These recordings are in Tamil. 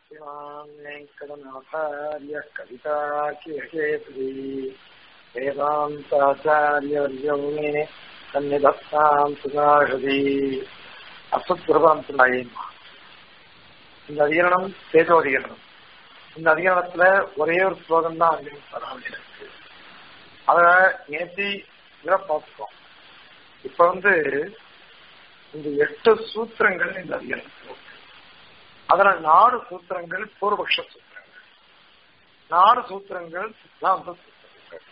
श्रीमान् वेङ्कटनाथार्य कविताकियकेसरी वेदान्ताचार्यवर्यो मे सन्निधत्तां सुधाहृதி அசுத்ருதாந்தனாயேன் இந்த அதிகரணம் சேதோ அதிகரணம் இந்த அதிகரணத்துல ஒரே ஒரு ஸ்லோகம் தான் அதிகம் இருக்கு அத நேத்தி இதை பார்த்துக்கோம் இப்ப வந்து இந்த எட்டு சூத்திரங்கள் இந்த அதிகரணத்தில் இருக்கு அதுல நாலு சூத்திரங்கள் பூர்வபக்ஷ சூத்திரங்கள் நாலு சூத்திரங்கள் சித்தாந்த சூத்திரங்கள்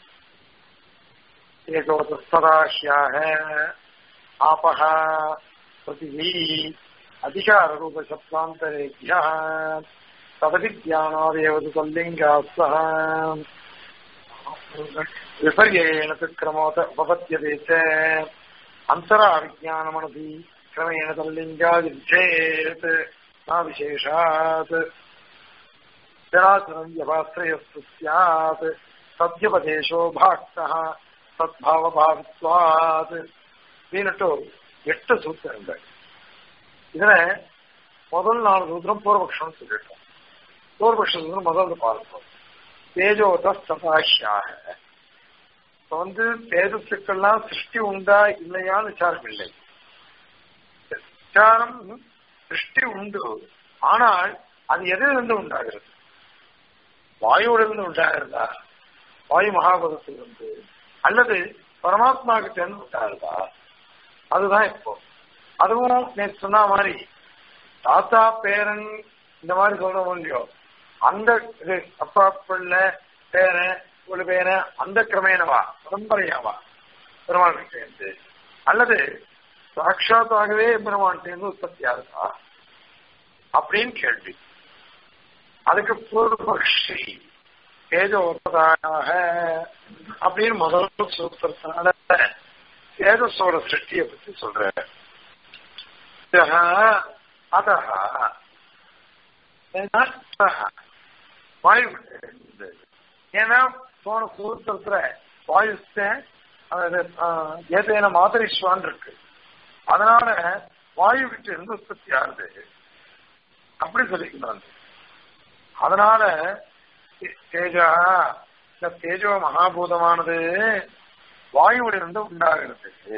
ஏகோதஸ்தராஷ்யாக ஆபக பிருத்திவி அதிகார ரூப சப்தாந்தரேபியா ததவித்யானாதேவது தொல்லிங்காஸ்தः विपर्ययेण क्रमोत उपपद्यते च अन्तराविज्ञानमनसि क्रमेण तल्लिङ्गादिचेत् न विशेषात् चराचरं व्यपाश्रयस्तु स्यात् सद्यपदेशो भाक्तः சத்பாவபாவித்வாத் அப்படின்னுட்டு எட்டு சூத்திரங்கள் இதுல முதல் நாலு சூத்திரம் பூர்வபக்ஷம் சொல்லிட்டோம் பூர்வபக்ஷ சூத்திரம் முதல்ல பார்ப்போம் தேஜோதஸ்தபாஷியாக இப்ப வந்து தேஜஸுக்கெல்லாம் சிருஷ்டி உண்டா இல்லையான்னு விசாரம் இல்லை விசாரம் சிருஷ்டி உண்டு ஆனால் அது எதிலிருந்து உண்டாகிறது வாயுவிலிருந்து உண்டாகிறதா வாயு மகாபதத்திலிருந்து அல்லது பரமாத்மா கிட்ட இருந்து உண்டாகிறதா அதுதான் இப்போ அதுவும் நேற்று சொன்ன மாதிரி தாத்தா பேரன் இந்த மாதிரி சொல்றோம் இல்லையோ அந்த இது அப்பா பிள்ளை பேரன் ஒரு பேரன் அந்த கிரமேனவா பரம்பரையாவா பெருமாள் கிட்டேருந்து அல்லது சாட்சாத்தாகவே பெருமாள்கிட்டேருந்து உற்பத்தி ஆகுதா அப்படின்னு கேள்வி அதுக்கு பூர்வபக்ஷி தேஜோபதாக அப்படின்னு முதல் சூத்திரத்தினால தேஜஸோட சிருஷ்டியை பத்தி சொல்ற அத வாயு ஏன்னா போன சூத்திரத்துல வாயுஸ்தன் ஏதேன மாதரிஸ்வான் இருக்கு அதனால வாயு விட்டு இருந்து உற்பத்தி ஆகுது அப்படி சொல்லிக்கிறாங்க அதனால தேஜா இந்த தேஜோ மகாபூதமானது வாயுவிலிருந்து உண்டாகிறது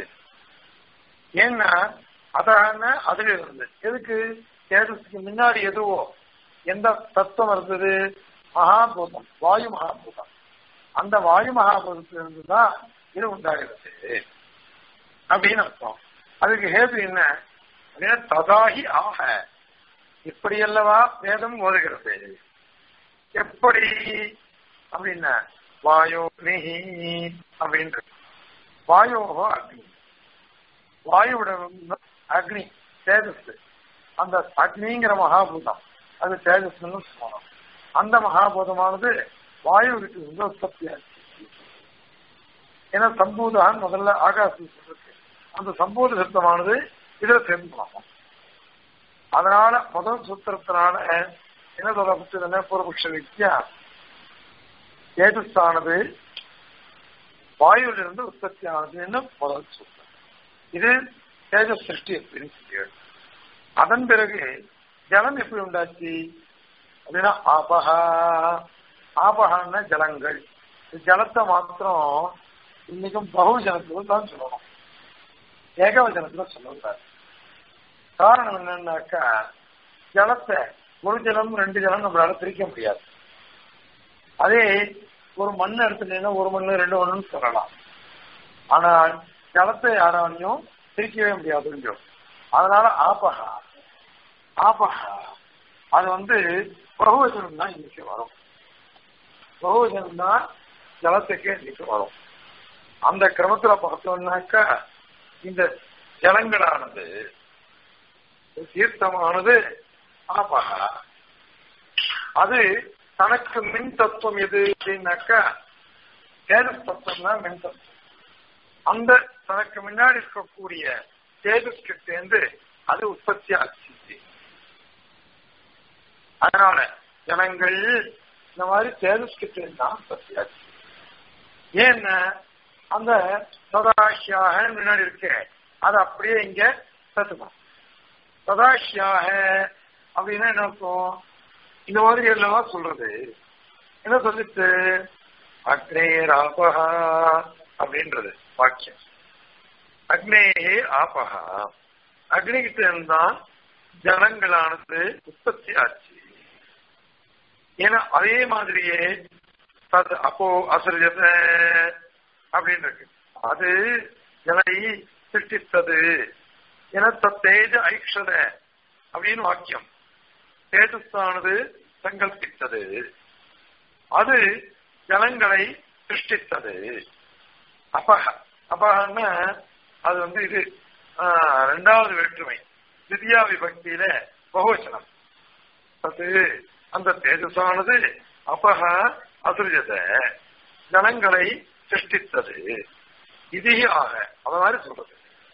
ஏன்னா அதான அதுல இருந்து எதுக்கு தேஜஸுக்கு முன்னாடி எதுவோ எந்த தத்துவம் இருந்தது மகாபூதம் வாயு மகாபூதம் அந்த வாயு மகாபூதத்திலிருந்து தான் இது உண்டாகிறது அப்படின்னு அர்த்தம் அதுக்கு ஹேது என்ன அப்படின்னா ததாகி ஆக இப்படி அல்லவா வேதம் ஓதுகிறது எப்படி அப்படின்னா வாயோ நிஹி அப்படின்ற வாயோகோ அக்னி வாயுவோட அக்னி தேஜஸ் அந்த அக்னிங்கிற மகாபூதம் அது தேஜஸ்னு சொல்லணும் அந்த மகாபூதமானது வாயுவிற்கு இருந்து உற்பத்தி ஆச்சு ஏன்னா சம்பூதான் முதல்ல ஆகாசம் சொல்றது அந்த சம்பூத சித்தமானது இதுல சேர்ந்து பார்ப்போம் அதனால முதல் சூத்திரத்தினால என்ன சொல்லப்பட்டதுன்னா பூர்வபக்ஷ வித்யா தேஜஸானது வாயுவிலிருந்து உற்பத்தி ஆனதுன்னு முதல் சூத்திரம் இது தேஜஸ் சிருஷ்டி அப்படின்னு சொல்லியது அதன் பிறகு ஜலம் எப்படி உண்டாச்சு அப்படின்னா ஆபகா ஆபகான்னா ஜலங்கள் ஜலத்தை மாத்திரம் இன்னைக்கும் பகுஜனத்துல தான் சொல்லணும் ஏகவஜனத்துல சொல்லக்கூடாது காரணம் என்னன்னாக்கா ஜலத்தை ஒரு ஜலம் ரெண்டு ஜலம் நம்மளால பிரிக்க முடியாது அதே ஒரு மண் எடுத்துட்டீங்கன்னா ஒரு மண்ணு ரெண்டு மண்ணுன்னு சொல்லலாம் ஆனால் ஜலத்தை யாராலையும் பிரிக்கவே முடியாது அதனால ஆபகா ஆபகா அது வந்து பகுவஜனம் தான் இன்னைக்கு வரும் பகுவஜனம் தான் ஜலத்துக்கே இன்னைக்கு வரும் அந்த கிரமத்துல பார்த்தோம்னாக்கா இந்த ஜலங்களானது தீர்த்தமானது ஆபகா அது தனக்கு மின் தத்துவம் எது அப்படின்னாக்கா தேஜஸ் தத்துவம் தான் மின் தத்துவம் அந்த தனக்கு முன்னாடி இருக்கக்கூடிய தேஜஸ் கிட்டேந்து அது உற்பத்தி ஆச்சு அதனால ஜனங்கள் இந்த மாதிரி தேஜஸ் கிட்ட தான் உற்பத்தி ஆச்சு ஏன்னா அந்த சதாசியாக முன்னாடி இருக்கு அது அப்படியே இங்க சத்துமா சதாசியாக அப்படின்னா என்ன அர்த்தம் இந்த மாதிரி எல்லாம் சொல்றது என்ன சொல்லிச்சு அக்னேராபகா அப்படின்றது வாக்கியம் அக்னேயே ஆபகா அக்னிகிட்ட இருந்தான் ஜனங்களானது உற்பத்தி ஆச்சு ஏன்னா அதே மாதிரியே தத் அப்போ அசர்ஜத அப்படின்னு இருக்கு அது ஜலை சிருஷ்டித்தது என தத்தேஜ ஐக்ஷத அப்படின்னு வாக்கியம் தேஜஸ்தானது சங்கல்பித்தது அது ஜனங்களை சிருஷ்டித்தது அபக அபகன்னா அது வந்து இது ஆஹ், ரெண்டாவது வேற்றுமை திவ்யா விபக்தியில பகுவச்சனம் அது அந்த தேஜஸானது அபக அசுரிஜத ஜனங்களை சிருஷ்டித்தது இது ஆக அத மாதிரி சொல்றது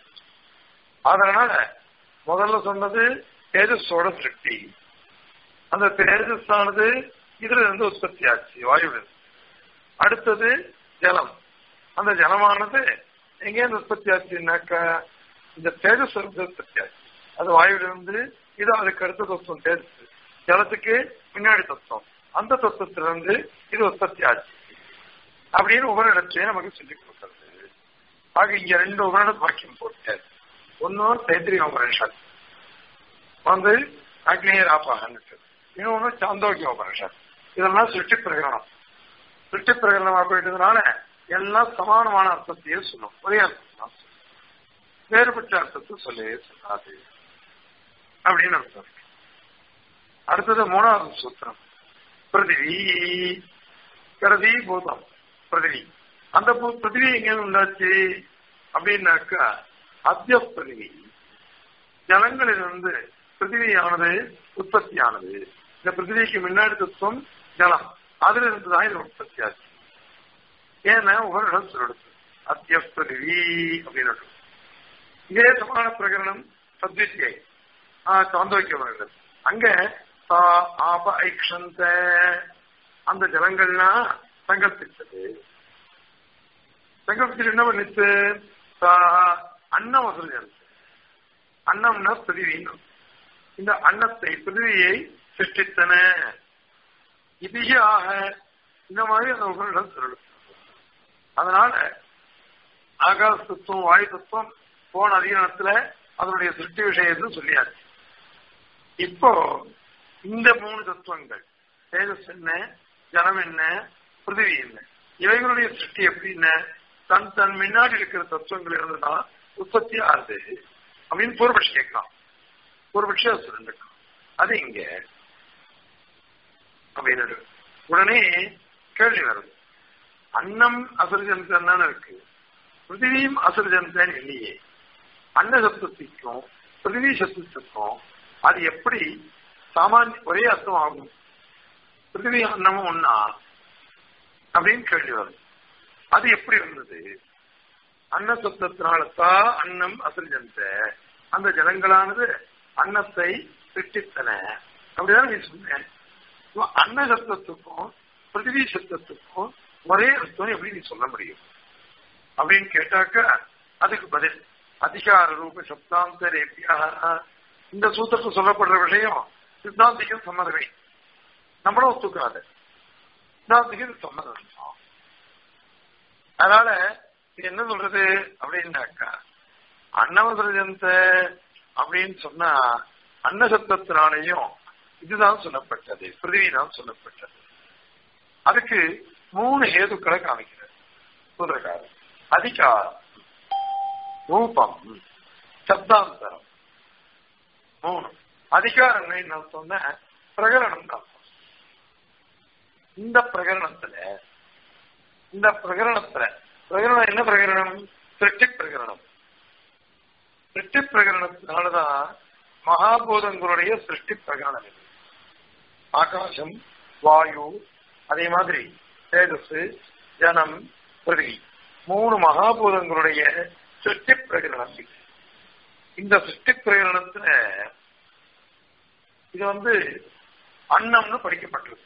அதனால முதல்ல சொன்னது தேஜஸோட சிருஷ்டி அந்த தேஜஸானது இதுல இருந்து உற்பத்தி ஆச்சு வாயுல இருந்து. அடுத்தது ஜலம் அந்த ஜலமானது எங்கேருந்து உற்பத்தி ஆச்சுன்னாக்கா இந்த தேஜஸ் இருந்து உற்பத்தி ஆச்சு அது வாயுல இருந்து இது அதுக்கு அடுத்த தத்துவம் தேஜஸ் ஜலத்துக்கு முன்னாடி தத்துவம் அந்த தத்துவத்திலிருந்து இது உற்பத்தி ஆச்சு அப்படின்னு ஒவ்வொரு இடத்துலயும் நமக்கு சொல்லிக் கொடுக்கிறது ஆக இங்க ரெண்டு உபரண வாக்கியம் போட்டார் ஒன்னும் தைத்திரிய உபனிஷத் வந்து அக்னியர் ஆப்பாகன்னு இன்னொன்னு சாந்தோக்கிய உபனிஷத் இதெல்லாம் சிருஷ்டி பிரகரணம் சிருஷ்டி பிரகரணம் அப்படின்றதுனால எல்லாம் சமானமான அர்த்தத்தையே சொல்லும் ஒரே அர்த்தம் தான் சொல்லும். வேறுபட்ட அர்த்தத்தை சொல்லவே சொல்லாது அப்படின்னு அர்த்தம் இருக்கு. அடுத்தது மூணாவது சூத்திரம் பிருத்திவி பிரதி பூதம் பிருத்திவி அந்த பூ- பிருத்திவி எங்க உண்டாச்சு அப்படின்னாக்கா அத்திய பிருத்திவி ஜலங்களிலிருந்து பிருத்திவியானது உற்பத்தியானது இந்த பிருத்திவிக்கு முன்னாடி தத்துவம் ஜலம் அதுல இருந்து தான் இது உற்பத்தி ஆச்சு ஏன்னா ஒரு இடம் சொல்லிடுது அத்திய பிருத்திவி அப்படின்னு இதே சமான பிரகரணம் சத்வித்தியை சாந்தோக்கியம் அங்க சா ஆப ஐக்ஷந்த அந்த ஜலங்கள்லாம் சங்கல்பித்தது சங்கல்பிச்சு என்ன பண்ணிச்சு சா அன்னம் வசூல் அன்னம்னா பிரிவின்னு இந்த அன்னத்தை பிரிவியை சிருஷ்டித்தன இதியாக இந்த மாதிரி அந்த உபரிடம் சொல்லு அதனால ஆகாச தத்துவம் வாயு தத்துவம் போன அதிகாரத்துல அதனுடைய சிருஷ்டி விஷயத்தை சொல்லியாச்சு இப்போ இந்த மூணு தத்துவங்கள் தேஜஸ் என்ன ஜலம் என்ன பிருத்திவி என்ன இவைகளுடைய சிருஷ்டி எப்படின்னு தன் தன் முன்னாடி இருக்கிற தத்துவங்கள் இருந்துதான் உற்பத்தி ஆகுது அப்படின்னு பூர்வபட்சி கேட்கலாம் பூர்வபட்சி அது சொல்லிருக்கலாம் அது இங்க அப்படின்னு உடனே கேள்வி வருது அன்னம் அசுரஜந்தன் தானே இருக்கு பிருத்திவியும் அசுரஜந்தன் இல்லையே அன்ன சப்தத்திற்கும் பிருத்திவி சப்தத்திற்கும் அது எப்படி சாமானிய ஒரே அர்த்தம் ஆகும் பிருத்திவி அன்னமும் ஒன்னா அப்படின்னு கேள்வி வரும் அது எப்படி வந்தது அன்ன சப்தத்தினால தா அன்னம் அசுரஜந்த அந்த ஜனங்களானது அன்னத்தை சிருஷ்டித்தன அப்படிதான் நீ சொன்னேன் இப்போ அன்ன சப்தத்துக்கும் பிருத்திவி சப்தத்துக்கும் ஒரே அர்த்தம் எப்படி நீ சொல்ல முடியும் அப்படின்னு கேட்டாக்க அதுக்கு பதில் அதிகார ரூப சப்தாந்தரேபியா இந்த சூத்திரத்தில் சொல்லப்படுற விஷயம் சித்தாந்திக்கும் சம்மதமே நம்மளும் ஒத்துக்காது சித்தாந்திக்கு சம்மதம் தான். அதனால இது என்ன சொல்றது அப்படின்னாக்கா அன்னவசரஜந்த அப்படின்னு சொன்னா அன்னசப்தத்தினாலேயும் இதுதான் சொல்லப்பட்டது பிரிவி தான் சொல்லப்பட்டது அதுக்கு மூணு ஹேதுக்களை காமிக்கிறது சூத்திரக்காரர் அதிகாரம் ரூபம் சப்தாந்தரம் மூணு அதிகாரம் என்ன சொன்ன பிரகரணம் தான் இந்த பிரகரணத்துல இந்த பிரகரணத்துல பிரகரணம் என்ன பிரகரணம் திருட்டி பிரகரணம் திருட்டி பிரகரணத்தினாலதான் மகாபூதங்களுடைய சிருஷ்டி பிரகரணம் இது ஆகாசம் வாயு அதே மாதிரி தேஜஸ் ஜனம் பிருதிவி மூணு மகாபூதங்களுடைய சிருஷ்டி பிரகரணம் இது இந்த சிருஷ்டி பிரகரணத்துல இது வந்து அன்னம்னு படிக்கப்பட்டிருக்கு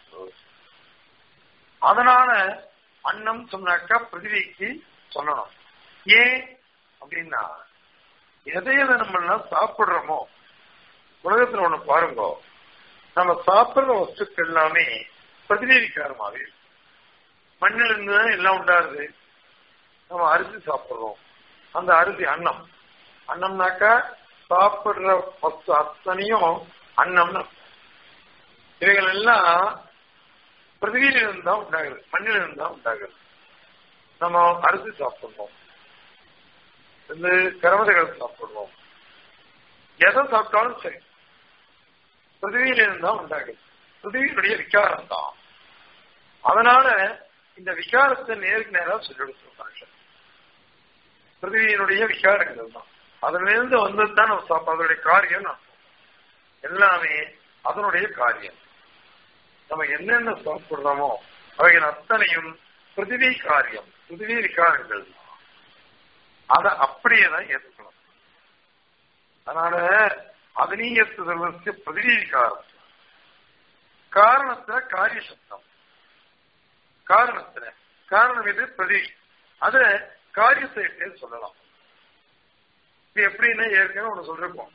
அதனால அன்னம் சொன்னாக்கா பிருத்திவிக்கு சொல்லணும் ஏன் அப்படின்னா எதை எதை நம்ம எல்லாம் சாப்பிடுறோமோ உலகத்துல ஒண்ணு பாருங்க நம்ம சாப்பிடுற வஸ்துக்கள் எல்லாமே பிரதிநிதிக்காரமாவே இருக்கு மண்ணில் இருந்து தான் எல்லாம் உண்டாருது நம்ம அரிசி சாப்பிடுறோம் அந்த அரிசி அன்னம் அன்னம்னாக்கா சாப்பிடுற வஸ்து அத்தனையும் அன்னம்னு இவைகள் எல்லாம் பிருத்திவியில இருந்து தான் உண்டாகுது மண்ணில இருந்து தான் உண்டாகுது நம்ம அரிசி சாப்பிடுறோம் இந்த கரமதைகள் சாப்பிடுறோம் எதை சாப்பிட்டாலும் சரி பிருத்திவியில இருந்து தான் உண்டாகுது பிருத்திவியினுடைய விகாரம் தான் அதனால இந்த விகாரத்தை நேருக்கு நேராக சொல்லிடுச்சு மனுஷன் பிருத்திவியினுடைய விகாரங்கள் தான் அதுல இருந்து வந்தது தான் நம்ம சாப்பிட அதனுடைய காரியம் நான் எல்லாமே அதனுடைய காரியம் நம்ம என்னென்ன சாப்பிடுறோமோ அவைகள் அத்தனையும் பிருத்திவி காரியம் பிருத்திவி விகாரங்கள் அதை அப்படியே தான் ஏற்றுக்கணும் அதனால அதனீயத்துதலுக்கு பிருத்திவி விகாரம் காரணத்துல காரிய சப்தம் காரணத்துல காரணம் இது பிரதி அத காரியத்தை சொல்லலாம் இது எப்படின்னா ஏற்கனவே ஒண்ணு சொல்லிருக்கோம்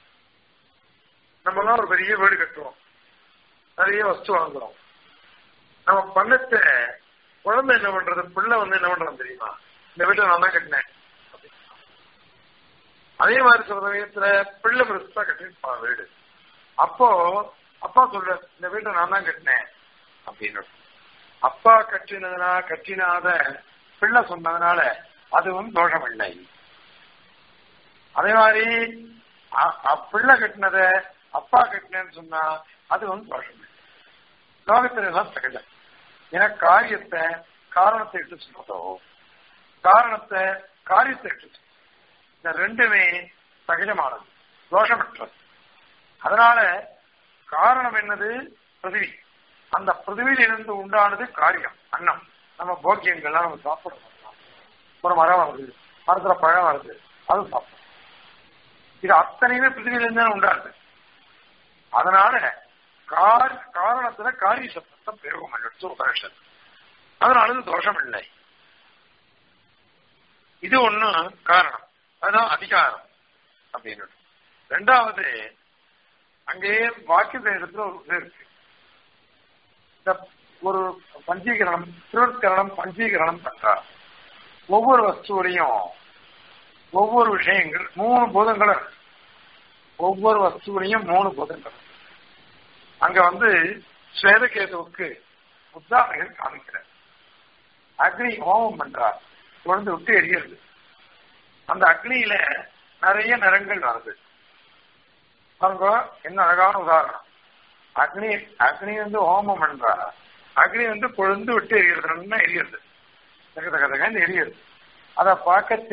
நம்ம எல்லாம் ஒரு பெரிய வீடு கட்டுறோம் நிறைய வஸ்து வாங்குறோம் நம்ம பண்ணத்தை குழந்தை என்ன பண்றது பிள்ளை வந்து என்ன பண்றது தெரியுமா இந்த வீட்டுல நான் தான் கட்டினேன் அதே மாதிரி சில சமயத்துல பிள்ளை பெருசா கட்டிருப்பான் வீடு அப்போ அப்பா சொல்ற இந்த வீட்டை நான் தான் கட்டினேன் அப்படின்னு அப்பா கட்டினதுனா கட்டினாத பிள்ளை சொன்னதுனால அதுவும் தோஷம் இல்லை அதே மாதிரி பிள்ளை கட்டினத அப்பா கட்டினேன்னு சொன்னா அது வந்து தோஷம் இல்லை லோகத்துல எல்லாம் சகஜம் ஏன்னா காரியத்தை காரணத்தை இட்டு சொல்றதோ காரணத்தை காரியத்தை இட்டு இந்த ரெண்டுமே சகஜமானது தோஷமற்றது அதனால காரணம் என்னது பிருதிவி அந்த பிருதிவியிலிருந்து உண்டானது காரியம் அன்னம் நம்ம போக்கியங்கள்லாம் நம்ம சாப்பிடுறோம் ஒரு மரம் வருது மரத்துல பழம் வருது அது சாப்பிடும் இது அத்தனையுமே பிருத்திவியிலிருந்து தான் உண்டாது அதனால காரணத்துல காரிய சத்தத்தை பெருகும் உபனிஷத் அதனால இது தோஷம் இல்லை இது ஒண்ணு காரணம் அதுதான் அதிகாரம் அப்படின்னு ரெண்டாவது அங்கேயே வாக்கிய இடத்துல ஒரு இது இருக்கு இந்த ஒரு பஞ்சீகரணம் திருவற்கரணம் பஞ்சீகரணம் பண்றார் ஒவ்வொரு வஸ்துவிலையும் ஒவ்வொரு விஷயங்கள் மூணு பூதங்கள் இருக்கு ஒவ்வொரு வஸ்துவிலையும் மூணு பூதங்கள் அங்க வந்து ஸ்வேதகேதுவுக்கு உத்தாரகர் காமிக்கிறார் அக்னி ஹோமம் பண்றார் குழந்தை விட்டு எரியுது அந்த அக்னியில நிறைய நிறங்கள் வருது பாருங்க என்ன அழகான உதாரணம் அக்னி அக்னி வந்து ஹோமம் பண்றா அக்னி வந்து கொழுந்து விட்டு எரியுறது எரியுது தக தக தகன்னு எரியுது அத பார்க்கச்ச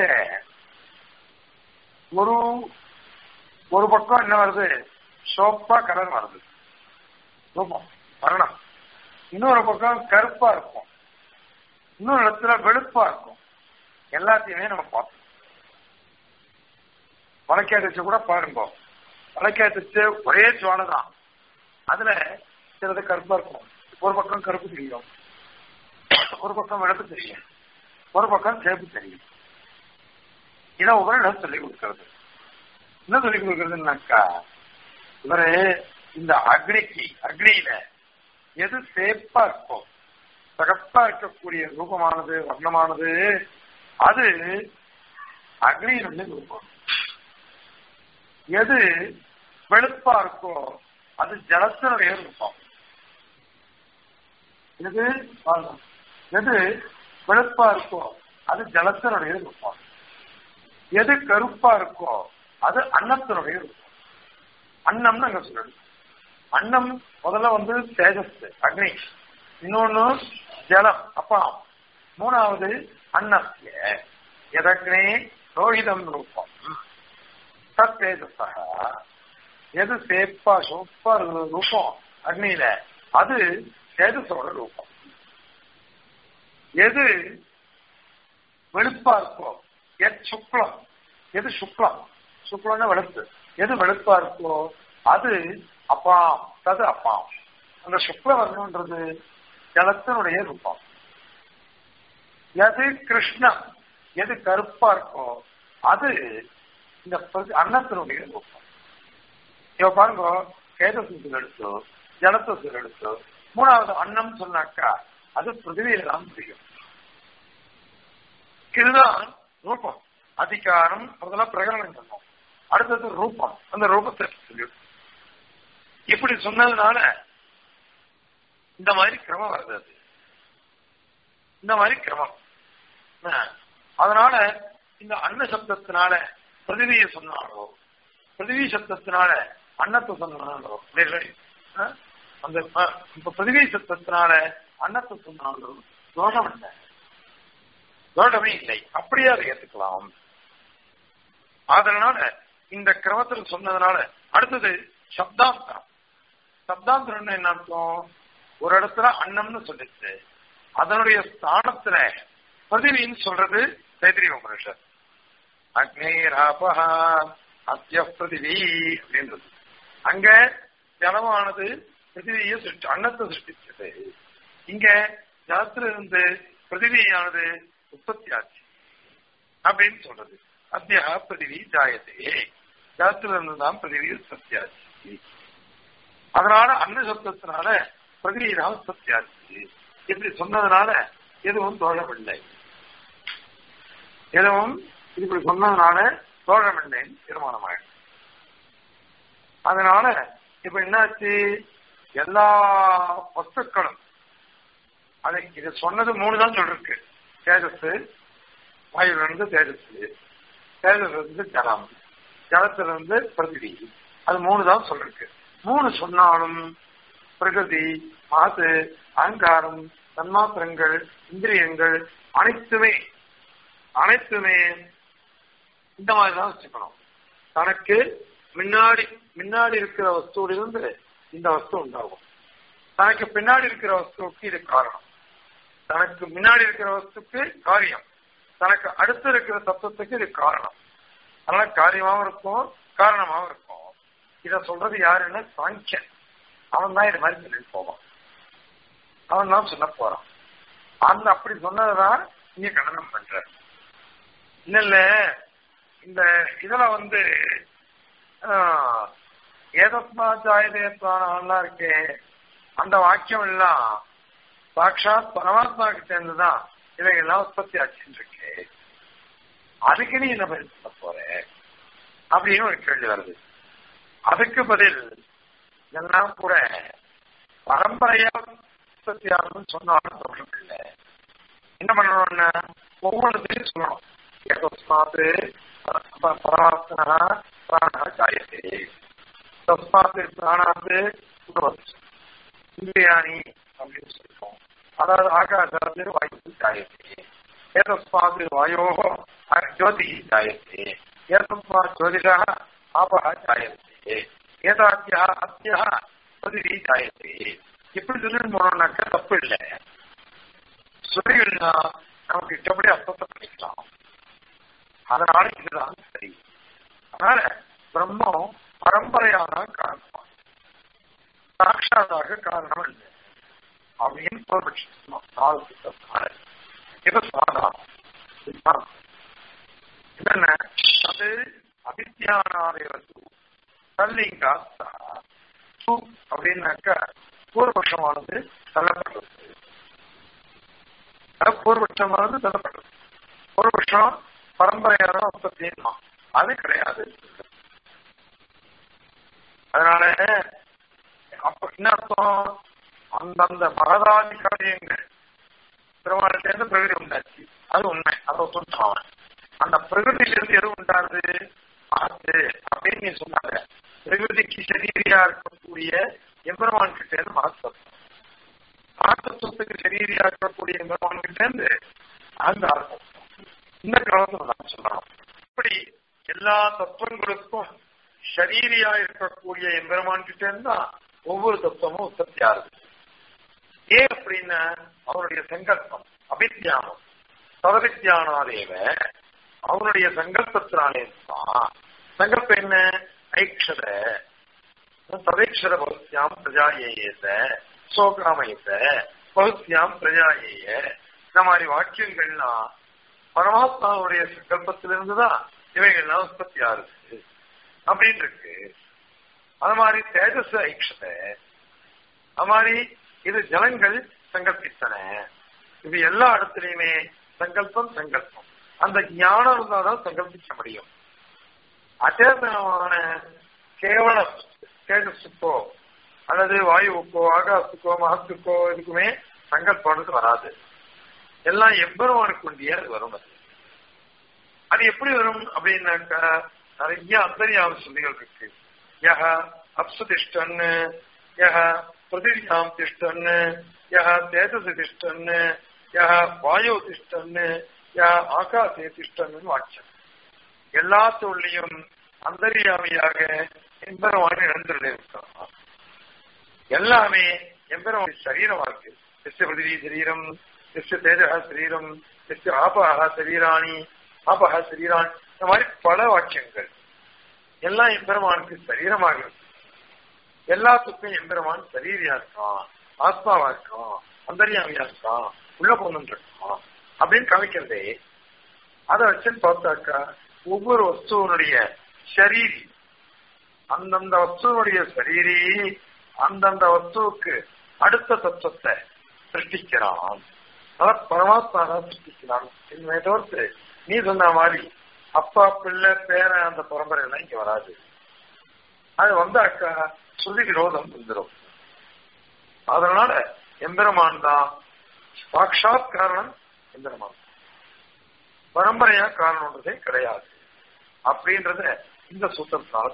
ஒரு ஒரு பக்கம் என்ன வருது சோப்பா கலர் வருது ரூபம் வர்ணம் இன்னொரு பக்கம் கருப்பா இருக்கும் இன்னொரு இடத்துல வெளுப்பா இருக்கும் எல்லாத்தையுமே நம்ம பார்த்தோம் வழக்கேட்டுச்சு கூட பாருங்க வழக்கேட்டுச்சு ஒரே சோழ தான் அதுல சிலது கருப்பா இருக்கும் ஒரு பக்கம் கருப்பு தெரியும் ஒரு பக்கம் வெளுப்பு தெரியும் ஒரு பக்கம் சேப்பு தெரியும் இதை உபரிடம் சொல்லிக் கொடுக்கிறது என்ன சொல்லிக் கொடுக்கறதுனாக்கா இவரு இந்த அக்னிக்கு அக்னியில எது சேப்பா இருக்கும் சகப்பா இருக்கக்கூடிய ரூபமானது வர்ணமானது அது அக்னியினுடைய ரூபம் எது வெளுப்பா இருக்கோ அது ஜலத்தினுடைய ரூபம் எது எது வெளுப்பா இருக்கோ அது ஜலத்தினுடைய ரூபம் எது கருப்பா இருக்கோ அது அன்னத்தினுடைய ரூபம் அன்னம்னு அங்க சொல்லணும் அன்னம் முதல்ல வந்து தேஜஸ் அக்னி இன்னொன்னு ஜலம் அப்பா மூணாவது அன்னஸ்ய எதக்னே ரோஹிதம் ரூபம் தத் தேஜஸா எது சேப்பா சோப்பா இருக்கிற ரூபம் அக்னியில அது தேஜஸோட ரூபம் எது வெளுப்பா இருக்கோ எத் சுக்லம் எது சுக்லம் சுக்லம்னா வெளுப்பு எது வெளுப்பா இருக்கோ அது அப்பாம் தது அப்பாம் அந்த சுக்ல வர்ணம்ன்றது ஜலத்தினுடைய ரூபம் எது கிருஷ்ணம் எது கருப்பா இருக்கோ அது இந்த அன்னத்தினுடைய ரூபம் இப்ப பாருங்க கேதசூத்திர எடுத்து ஜலத்தை சொல்லெடுத்து மூணாவது அன்னம் சொன்னாக்கா அது பிருத்திவியில தான் முடியும் இதுதான் ரூபம் அதிகாரம் அதெல்லாம் பிரகடனம் சொன்னோம் அடுத்தது ரூபம் அந்த ரூபத்தை சொல்லிடும் இப்படி சொன்னதுனால இந்த மாதிரி கிரமம் வருது அது இந்த மாதிரி கிரமம் அதனால இந்த அன்ன சப்தத்தினால பிரதிவியை சொன்னாலோ பிரதிவி சப்தத்தினால அன்னத்தை சொன்னாலோ அந்த இப்ப பிரதிவி சப்தத்தினால அன்னத்தை சொன்னாலோ தோஷம் இல்லை தோஷமே இல்லை அப்படியே அதை ஏத்துக்கலாம் அதனால இந்த கிரமத்தில் சொன்னதுனால அடுத்தது சப்தாந்தரம் சப்தாந்தரம் என்ன அர்த்தம் ஒரு இடத்துல அன்னம்னு சொல்லிச்சு அதனுடைய ஸ்தானத்துல பதிவின்னு சொல்றது தைத்திரிய உபனிஷத் அக்னேராபஹா அத்திய பிருத்திவி அப்படின்றது அங்க ஜலமானது பிருத்திவியை சிருஷ்டி அன்னத்தை சிருஷ்டிச்சது இங்க ஜலத்திலிருந்து பிருத்திவியானது உற்பத்தி ஆச்சு அப்படின்னு சொல்றது அத்தியா பிருத்திவி ஜாயத்தே ஜலத்திலிருந்து தான் பிருத்திவி உற்பத்தி ஆச்சு அதனால அன்ன சப்தத்தினால பிரகிருதி தான் உற்பத்தி ஆச்சு இப்படி சொன்னதுனால எதுவும் தோழமில்லை எதுவும் இப்படி சொன்னதுனால தோழமில்லைன்னு தீர்மானமாயிடும் அதனால இப்ப என்னாச்சு எல்லா வஸ்துக்களும் அதை இது சொன்னது மூணு தான் சொல்லிருக்கு தேஜஸ் வாயுவிலிருந்து தேஜஸ் தேஜஸ் இருந்து ஜலம் ஜலத்திலிருந்து பிரதிவி அது மூணு தான் சொல்லிருக்கு மூணு சொன்னாலும் பிரகிருதி மாசு அகங்காரம் தன்மாத்திரங்கள் இந்திரியங்கள் அனைத்துமே அனைத்துமே இந்த மாதிரி தான் வச்சுக்கணும் தனக்கு முன்னாடி முன்னாடி இருக்கிற வஸ்துவிலிருந்து இந்த வஸ்து உண்டாகும் தனக்கு பின்னாடி இருக்கிற வஸ்துவுக்கு இது காரணம் தனக்கு முன்னாடி இருக்கிற வஸ்துக்கு காரியம் தனக்கு அடுத்து இருக்கிற தத்துவத்துக்கு இது காரணம் அதனால காரியமாவும் இருக்கும் காரணமாவும் இருக்கும் இத சொல்றது யாருன்னு சாங்கியன் அவன் தான் இது மாதிரி சொல்லிட்டு போவான் அவன் தான் சொல்ல போறான் அந்த அப்படி சொன்னதுதான் இங்க கண்டனம் பண்ற இல்ல இல்ல இந்த இதுல வந்து ஏதஸ்மா ஜாயதேத்வானா இருக்கே அந்த வாக்கியம் எல்லாம் சாட்சாத் பரமாத்மாவுக்கு சேர்ந்துதான் இவைகள்லாம் உற்பத்தி ஆச்சுன்னு இருக்கு அதுக்கு நீ என்ன பதில் சொல்ல போற அப்படின்னு ஒரு கேள்வி வருது அதுக்கு பதில் இதெல்லாம் கூட பரம்பரையா உற்பத்தி ஆகுதுன்னு சொன்னாலும் தோஷம் இல்லை என்ன பண்ணணும்னா ஒவ்வொருத்தையும் சொல்லணும் ஏதஸ்மாத்து பரமாத்மனா பிராணா ஜாயத்தே தஸ்மாத்து பிராணாத்து இந்திரியாணி அப்படின்னு சொல்லிட்டோம் அதாவது ஆகாசாத்து வாயு ஜாயத்தே ஏதஸ்மாத்து வாயோ ஜோதி ஜாயத்தே ஏதஸ்மாத் ஜோதிஷா ஆபா ஜாயத்தே ஏதாத்தியா அத்தியா பதிவி ஜாயத்தே இப்படி சொல்லிட்டு போனோம்னாக்க தப்பு இல்லை சொல்லிகள்னா நமக்கு இஷ்டப்படி அர்த்தத்தை பண்ணிக்கலாம் அதனால இதுதான் சரி அதனால பிரம்மம் பரம்பரையான காரணம் சாட்சாதாக காரணம் இல்லை அப்படின்னு பூர்வபட்சம் இது சமாதானம் என்னென்ன அது அபித்தியானாதேவது தல்லிங்கா சு அப்படின்னாக்க பூர்வபட்சமானது தள்ளப்படுறது பூர்வபட்சமானது தள்ளப்படுறது பூர்வபட்சம் பரம்பரையான உற்பத்தி அது கிடையாது அதனால அப்ப என்ன அர்த்தம் அந்தந்த மகதாதி காரியங்கள் திருமணத்திலிருந்து பிரகிருதி உண்டாச்சு அது உண்மை அதை சொல்றான் அந்த பிரகிருதியிலிருந்து எது உண்டாது ஆத்து அப்படின்னு நீ சொன்னாங்க பிரகிருதிக்கு சரீரியா இருக்கக்கூடிய எம்பெருமான் கிட்ட இருந்து மகத்துவம் மகத்துவத்துக்கு சரீரியா இருக்கக்கூடிய எம்பெருமான் கிட்ட இருந்து அந்த அர்த்தம் இந்த கிரமத்தில் நான் சொல்றோம் இப்படி எல்லா தத்துவங்களுக்கும் ஷரீரியா இருக்கக்கூடிய எம்பெருமான் கிட்ட இருந்தா ஒவ்வொரு தத்துவமும் உற்பத்தி ஆகுது ஏன் அப்படின்னா அவருடைய சங்கல்பம் அபித்தியானம் சதவித்தியானாதேவ அவனுடைய சங்கல்பத்தினாலே தான் சங்கல்பம் என்ன ஐக்ஷத ததைக்ஷர பகுத்தியாம் பிரஜாயேயத சோகாமயத பகுத்தியாம் பிரஜாயேய இந்த மாதிரி வாக்கியங்கள்லாம் பரமாத்மாவுடைய சங்கல்பத்திலிருந்து தான் இவைகள்லாம் உற்பத்தி ஆகுது அப்படின்னு இருக்கு அது மாதிரி தேஜஸ் ஐக்ஷத அது மாதிரி இது ஜலங்கள் சங்கல்பித்தன இது எல்லா இடத்துலயுமே சங்கல்பம் சங்கல்பம் அந்த ஞானம் இருந்தாதான் சங்கல்பிக்க முடியும் அச்சேதனமான கேவலம் தேஜஸுக்கோ அல்லது வாயுவுக்கோ ஆகாசுக்கோ மகத்துக்கோ இதுக்குமே சங்கல்பம்னு வராது எல்லாம் எம்பெருமானுக்கு கொண்டிய அது வரும் அது அது எப்படி வரும் அப்படின்னாக்கா நிறைய அந்தரியாம சொல்லிகள் இருக்கு யஹ அப்சு திஷ்டன்னு யஹ பிரதிரியாம் திஷ்டன்னு யஹ தேஜசு திஷ்டன்னு யஹ வாயு திஷ்டன்னு யஹ ஆகாசே திஷ்டன்னு வாக்கியம் எல்லாத்துள்ளையும் அந்தரியாமியாக எம்பெருமான இழந்துள்ள இருக்கான் எல்லாமே எம்பெருமான சரீரமா இருக்கு எஸ்ய பிருத்திவி சரீரம் எஸ்ய தேஜகா சரீரம் எஸ்ய ஆபகா சரீராணி ஆபகா சரீராணி இந்த மாதிரி பல வாக்கியங்கள் எல்லாம் எம்பெருமானுக்கு சரீரமாக இருக்கு எல்லாத்துக்கும் எம்பெருமான் சரீரியா இருக்கான் ஆத்மாவா இருக்கான் அந்தரியாமியா இருக்கான் உள்ள போன்னு இருக்கான் அப்படின்னு காமிக்கிறதே அதை வச்சுன்னு பார்த்தாக்கா ஒவ்வொரு வஸ்துவனுடைய சரீரி அந்தந்த வஸ்துவனுடைய சரீரி அந்தந்த வஸ்துவுக்கு அடுத்த தத்துவத்தை சிருஷ்டிக்கிறான் அதான் பரமாத்மா தான் சிருஷ்டிக்கிறான் என்னை தவிர்த்து நீ சொன்ன மாதிரி அப்பா பிள்ளை பேரன் அந்த பரம்பரை எல்லாம் இங்க வராது அது வந்தாக்கா சொல்லி விரோதம் வந்துடும் அதனால எம்பெருமான் தான் சாட்சாத் காரணம் எம்பெருமான் பரம்பரையா காரணம்ன்றதே கிடையாது அப்படின்றத இந்த சூத்திரத்தினால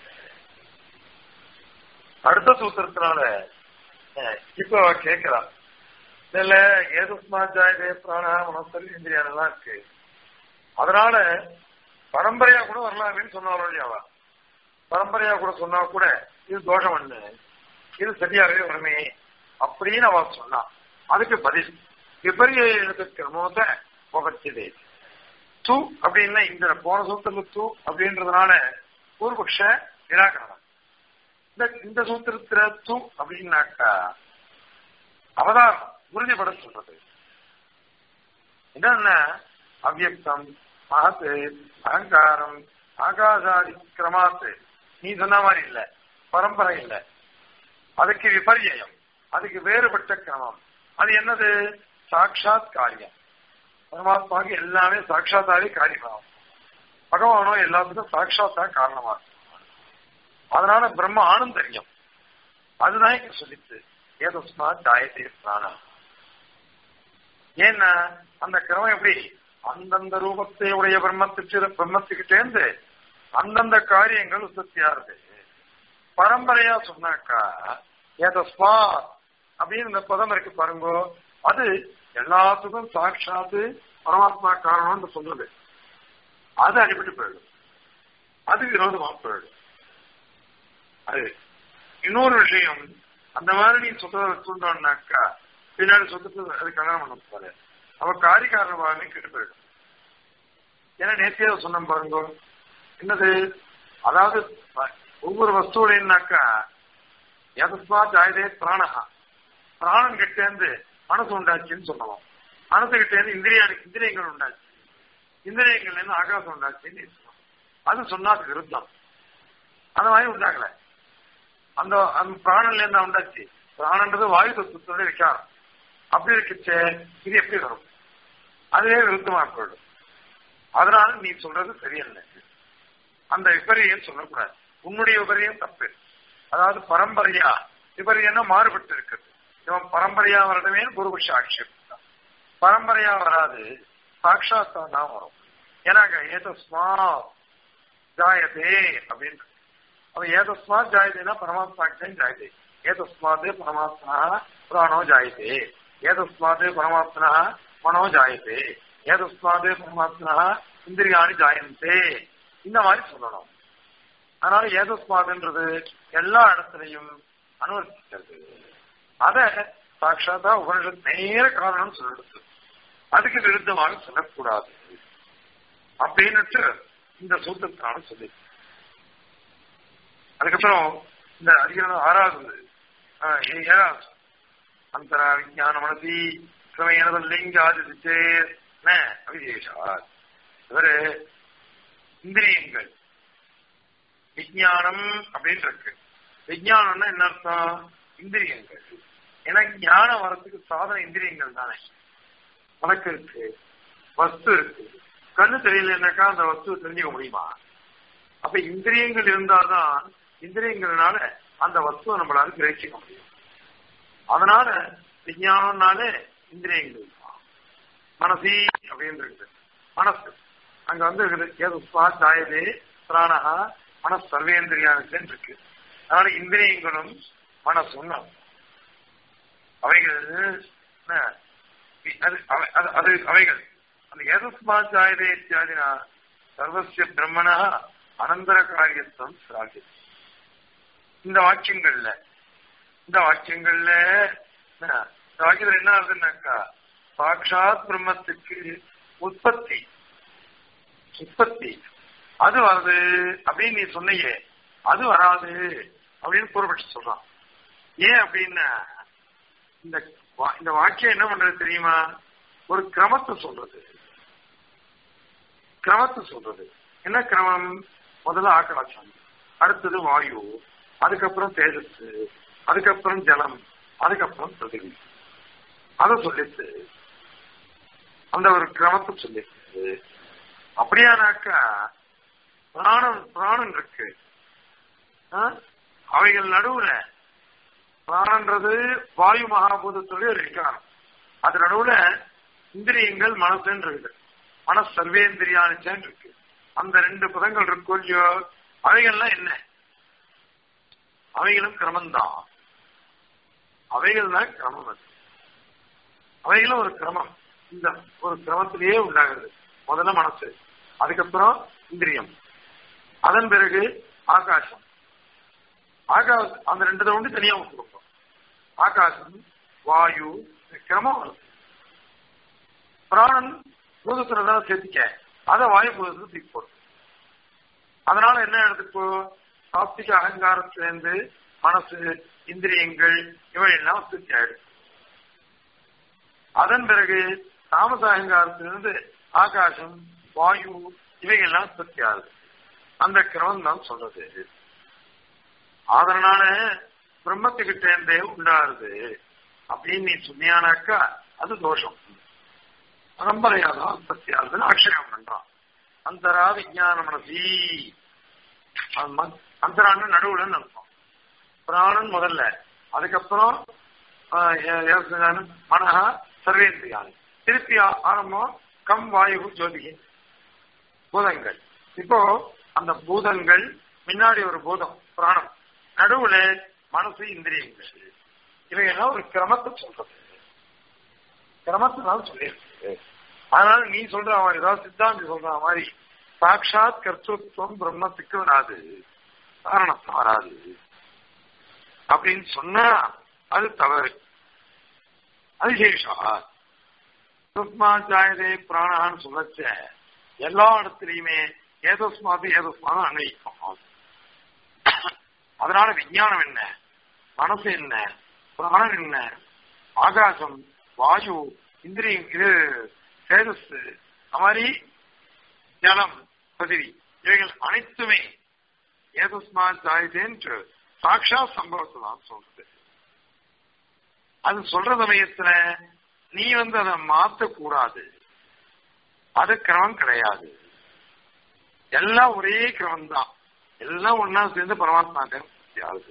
அடுத்த சூத்திரத்தினால இப்போ கேட்கிறா இதுல ஏதுஸ்மா ஜாயதே பிராணா மனசரி இந்திரியானெல்லாம் இருக்கு அதனால பரம்பரையா கூட வரலாமேன்னு சொன்னாலும் இல்லையா அவ பரம்பரையா கூட சொன்னா கூட இது தோஷம் ஒண்ணு இது சரியாகவே வருமே அப்படின்னு அவ சொன்னா அதுக்கு பதில் விபரிய கிரமத்தை புகச்சது து அப்படின்னா இந்த போன சூத்திரத்துல து அப்படின்றதுனால பூர்வபக்ஷ நிராகரணம் இந்த இந்த சூத்திரத்துல து அப்படின்னாக்கா அவதாரம் உறுதிப்பட சொல்றது என்னன்னா அவ்யக்தம் மகத்து அகங்காரம் ஆகாசாதி கிரமாத்து நீ சொன்ன மாதிரி இல்ல பரம்பரை இல்ல அதுக்கு விபரியம் அதுக்கு வேறுபட்ட கிரமம் அது என்னது சாட்சாத் காரியம் பரமாத்மாவுக்கு எல்லாமே சாட்சாத்தாவே காரியமாகும் பகவானோ எல்லாத்துக்கும் சாட்சாத்தா காரணமா அதனால பிரம்ம ஆனந்தரியம் அதுதான் இங்க சொல்லிச்சு ஏதஸ்மா ஜாயதே பிராணா ஏன்னா அந்த கிரமம் எப்படி அந்தந்த ரூபத்தை உடைய பிரம்மத்துக்கு பிரம்மத்துக்கிட்டேந்து அந்தந்த காரியங்கள் உற்பத்தியாருது பரம்பரையா சொன்னாக்கா ஏதஸ்மா அப்படின்னு இந்த பதம் இருக்கு பாருங்க அது எல்லாத்துக்கும் சாட்சாத்து பரமாத்மா காரணம்னு சொல்றது அது அடிபட்டு போயிடும் அது விரோதமா போயிடும் அது இன்னொரு விஷயம் அந்த மாதிரி நீ சொத்தை வச்சுட்டோம்னாக்கா பின்னாடி சொத்துக்கு அது கல்யாணம் பண்ண போற அவ காரிகாரண பாவமே கெட்டு போயிடும் ஏன்னா நேத்தியே சொன்ன பாருங்க என்னது அதாவது ஒவ்வொரு வஸ்துவோடைனாக்கா எதஸ்மா ஜாயதே பிராணஹா பிராணம் கிட்டேந்து மனசு உண்டாச்சுன்னு சொல்லலாம் மனசு கிட்டேந்து இந்திரியா இந்திரியங்கள் உண்டாச்சு இந்திரியங்கள்ல இருந்து ஆகாசம் உண்டாச்சுன்னு சொல்லலாம் அது சொன்னா அது விருத்தம் அந்த மாதிரி உண்டாகல அந்த அந்த பிராணன்ல இருந்து உண்டாச்சு பிராணன்றது வாயு தத்துவத்தோட விசாரம் அப்படி இருக்குச்சே இது எப்படி வரும் அதுவே விருத்தமா போயிடும் அதனால நீ சொல்றது சரியல்ல அந்த விபரியம் சொல்லக்கூடாது உன்னுடைய விபரியம் தப்பு அதாவது பரம்பரையா விபரியம்னா மாறுபட்டு இருக்குது இவன் பரம்பரையா வரணுமே குருபக்ஷ ஆட்சேபித்தான் பரம்பரையா வராது சாட்சாத்தா தான் வரும் ஏன்னாங்க ஏதஸ்மா ஜாயதே அப்படின்னு அவன் ஏதஸ்மா ஜாயதேனா பரமாத்மாக்கு ஜாயதே ஏதஸ்மாது பரமாத்மா பிராணோ ஜாயதே ஏதஸ்மாது பரமாத்மனா மனோ ஜாயதே ஏதஸ்மாது பரமாத்மனா இந்திரியாணி ஜாயந்தே இந்த மாதிரி சொல்லணும் அதனால ஏதஸ்மாதுன்றது எல்லா இடத்துலையும் அனுவர்த்திக்கிறது அத சாட்சாத்தா உபனிஷத் நேர காரணம் சொல்லிடுது அதுக்கு விருத்தமாக சொல்லக்கூடாது அப்படின்னுட்டு இந்த சூத்திரத்தினால சொல்லி அதுக்கப்புறம் இந்த அதிகாரம் ஆறாவது ஏழாவது அந்தரா விஜயான மனதி கிரமேண லிங்க ஆதிச்சே அவிசேஷார் இவரு இந்திரியங்கள் விஜயானம் அப்படின்னு இருக்கு விஜயானம்னா என்ன அர்த்தம் இந்திரியங்கள் ஏன்னா ஞானம் வரத்துக்கு சாதன இந்திரியங்கள் தானே உனக்கு இருக்கு வஸ்து இருக்கு கண்ணு தெரியலன்னாக்கா அந்த வஸ்துவை தெரிஞ்சுக்க முடியுமா அப்ப இந்திரியங்கள் இருந்தாதான் இந்திரியங்கள்னால அந்த வஸ்துவை நம்மளால கிரகிச்சிக்க முடியும் அதனால விஞ்ஞானம்னாலே இந்திரியங்கள் தான் மனசி அப்படின்னு இருக்குது மனசு அங்க வந்து ஏதுப்பா தாயதே பிராணஹா மனசு சர்வேந்திரியானுக்கு இருக்கு அதனால இந்திரியங்களும் மனசும் அவைகள் அது அது அவைகள் அந்த ஏதஸ்மா ஜாயதே இத்தியாதினா சர்வசிய பிரம்மணா அனந்தர காரியத்துவம் சிராகி இந்த வாக்கியங்கள்ல இந்த வாக்கியங்கள்ல இந்த வாக்கியத்துல என்ன ஆகுதுன்னாக்கா சாட்சாத் பிரம்மத்துக்கு உற்பத்தி உற்பத்தி அது வருது அப்படின்னு நீ சொன்னையே அது வராது அப்படின்னு கூறப்பட்டு சொல்றான் ஏன் அப்படின்னா இந்த இந்த வாக்கியம் என்ன பண்றது தெரியுமா ஒரு கிரமத்தை சொல்றது கிரமத்தை சொல்றது என்ன கிரமம் முதல்ல ஆகாசம் அடுத்தது வாயு அதுக்கப்புறம் தேஜஸ் அதுக்கப்புறம் ஜலம் அதுக்கப்புறம் பிரதிவி அதை சொல்லிட்டு அந்த ஒரு கிரமத்தை சொல்லிட்டு அப்படியானாக்கா பிராணம் பிராணம் இருக்கு அவைகள் நடுவுல பிராணன்றது வாயு மகாபூதத்துடைய ஒரு விகாரம் அது நடுவுல இந்திரியங்கள் மனசுன்னு இருக்குது மனசு சர்வேந்திரியானுச்சேன்னு இருக்கு அந்த ரெண்டு பதங்கள் இருக்கும் இல்லையோ அவைகள்லாம் என்ன அவைகளும் கிரமம்தான் அவைகள் தான் கிரமம் அது அவைகளும் ஒரு கிரமம் இந்த ஒரு கிரமத்திலேயே உண்டாகிறது முதல்ல மனசு அதுக்கப்புறம் இந்திரியம் அதன் பிறகு ஆகாசம் ஆகாசம் அந்த ரெண்டு ஒன்று தனியா கொடுப்போம் ஆகாசம் வாயு கிரமம் வருது பிராணன் பூதத்துல தான் சேர்த்திக்க அதை வாயு பூதத்துல தூக்கி போடும் அதனால என்ன எடுத்துக்கோ சாப்திக அகங்காரத்திலிருந்து மனசு இந்திரியங்கள் இவை எல்லாம் சுத்தி ஆயிடும் அதன் பிறகு தாமச அகங்காரத்திலிருந்து ஆகாசம் வாயு இவைகள்லாம் சுத்தி ஆகுது அந்த கிரமம் தான் சொல்றது அதனால பிரம்மத்துக்கிட்ட இருந்தே உண்டாருது அப்படின்னு நீ சொன்னியானாக்கா அது தோஷம் பரம்பரையாதான் உற்பத்தி ஆகுதுன்னு ஆட்சேபம் பண்றான் அந்தரா விஜயான மனசி அந்தரான்னு நடுவுல அர்த்தம் பிராணன் முதல்ல அதுக்கப்புறம் மனஹா சர்வேந்திரியானி திருப்பி ஆரம்பம் கம் வாயு ஜோதிகை பூதங்கள் இப்போ அந்த பூதங்கள் முன்னாடி ஒரு பூதம் பிராணம் நடுவுல மனசு இந்திரியங்கள் இவையெல்லாம் ஒரு கிரமத்தை சொல்றது கிரமத்தினால சொல்லியிருக்கு அதனால நீ சொல்ற மாதிரி ஏதாவது சித்தாந்தி சொல்ற மாதிரி சாட்சாத் கர்த்தத்துவம் பிரம்மத்துக்கு வராது காரணத்தை வராது அப்படின்னு சொன்னா அது தவறு அது சேஷா சுஷ்மா ஜாயதே பிராணான்னு சொல்லச்ச எல்லா இடத்துலயுமே ஏதோஸ்மாது ஏதோஸ்மாது அன்வைக்கும் அதனால விஞ்ஞானம் என்ன மனசு என்ன பிராணம் என்ன ஆகாசம் வாயு இந்திரியம் இது சேதஸ் அது மாதிரி ஜலம் பதிவி இவைகள் அனைத்துமே ஏதஸ்மா ஜாயுதேன்று சாட்சா சம்பவத்தை தான் சொல்றது அது சொல்ற சமயத்துல நீ வந்து அதை மாத்தக்கூடாது அது கிரமம் கிடையாது எல்லாம் ஒரே கிரமம் தான் எல்லாம் ஒன்னா சேர்ந்து பரமாத்மாக்க ஆகுது